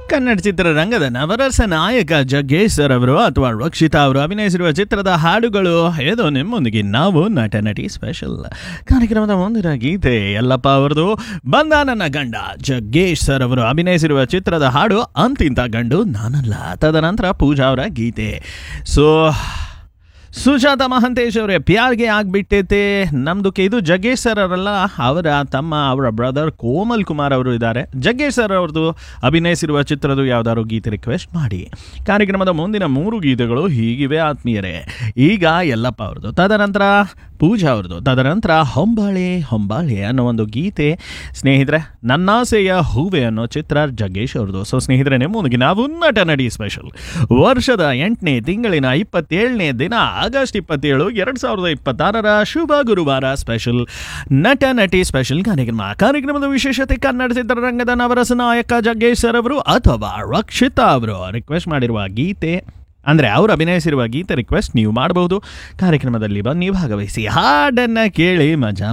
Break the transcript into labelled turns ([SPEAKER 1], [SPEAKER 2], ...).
[SPEAKER 1] ಕನ್ನಡ ಚಿತ್ರರಂಗದ ನವರಸ ನಾಯಕ ಜಗ್ಗೇಶ್ ಸರ್ ಅವರು ಅಥವಾ ರಕ್ಷಿತಾ ಅವರು ಅಭಿನಯಿಸಿರುವ ಚಿತ್ರದ ಹಾಡುಗಳು ಏದೋ ನಿಮ್ಮೊಂದಿಗೆ ನಾವು ನಟ ನಟಿ ಸ್ಪೆಷಲ್ ಕಾರ್ಯಕ್ರಮದ ಮುಂದಿನ ಗೀತೆ ಯಲ್ಲಪ್ಪ ಅವರದು ಬಂದ ನನ್ನ ಗಂಡ ಜಗ್ಗೇಶ್ ಸರ್ ಅವರು ಅಭಿನಯಿಸಿರುವ ಚಿತ್ರದ ಹಾಡು ಅಂತಿಂತ ಗಂಡು ನಾನಲ್ಲ ತದನಂತರ ಪೂಜಾ ಅವರ ಗೀತೆ ಸೊ ಸುಜಾತ ಮಹಂತೇಶ್ ಅವರೇ ಪ್ಯಾರ್ಗೆ ಆಗ್ಬಿಟ್ಟೈತೆ ನಮ್ದಕ್ಕೆ ಇದು ಜಗ್ಗೇಶ್ ಸರ್ ಅವರಲ್ಲ ಅವರ ತಮ್ಮ ಅವರ ಬ್ರದರ್ ಕೋಮಲ್ ಕುಮಾರ್ ಅವರು ಇದ್ದಾರೆ ಜಗ್ಗೇಶ್ ಸರ್ ಅವ್ರದ್ದು ಅಭಿನಯಿಸಿರುವ ಚಿತ್ರದ ಯಾವ್ದಾದ್ರು ಗೀತೆ ರಿಕ್ವೆಸ್ಟ್ ಮಾಡಿ ಕಾರ್ಯಕ್ರಮದ ಮುಂದಿನ ಮೂರು ಗೀತೆಗಳು ಹೀಗಿವೆ ಆತ್ಮೀಯರೇ ಈಗ ಯಲ್ಲಪ್ಪ ಅವ್ರದ್ದು ತದನಂತರ ಪೂಜಾ ಅವ್ರದ್ದು ತದನಂತರ ಹೊಂಬಾಳೆ ಹೊಂಬಾಳೆ ಅನ್ನೋ ಒಂದು ಗೀತೆ ಸ್ನೇಹಿತರೆ ನನ್ನಾಸೆಯ ಹೂವೆ ಅನ್ನೋ ಚಿತ್ರ ಜಗ್ಗೇಶ್ ಅವ್ರದ್ದು ಸೊ ಸ್ನೇಹಿತರೆ ನಿಮ್ಮೊಂದಿಗೆ ನಾವು ನಟ ನಡಿ ಸ್ಪೆಷಲ್ ವರ್ಷದ ಎಂಟನೇ ತಿಂಗಳಿನ ಇಪ್ಪತ್ತೇಳನೇ ದಿನ ಆಗಸ್ಟ್ ಇಪ್ಪತ್ತೇಳು ಎರಡು ಸಾವಿರದ ಇಪ್ಪತ್ತಾರರ ಶುಭ ಗುರುವಾರ ಸ್ಪೆಷಲ್ ನಟ ನಟಿ ಸ್ಪೆಷಲ್ ಕಾರ್ಯಕ್ರಮ ಕಾರ್ಯಕ್ರಮದ ವಿಶೇಷತೆ ಕನ್ನಡ ಚಿತ್ರರಂಗದ ನವರಸ ನಾಯಕ ಜಗ್ಗೇಶ್ ಸರ್ ಅವರು ಅಥವಾ ರಕ್ಷಿತಾ ಅವರು ರಿಕ್ವೆಸ್ಟ್ ಮಾಡಿರುವ ಗೀತೆ ಅಂದರೆ ಅವರು ಅಭಿನಯಿಸಿರುವ ಗೀತೆ ರಿಕ್ವೆಸ್ಟ್ ನೀವು ಮಾಡಬಹುದು ಕಾರ್ಯಕ್ರಮದಲ್ಲಿ ಬನ್ನಿ ಭಾಗವಹಿಸಿ ಹಾಡನ್ನು ಕೇಳಿ ಮಜಾ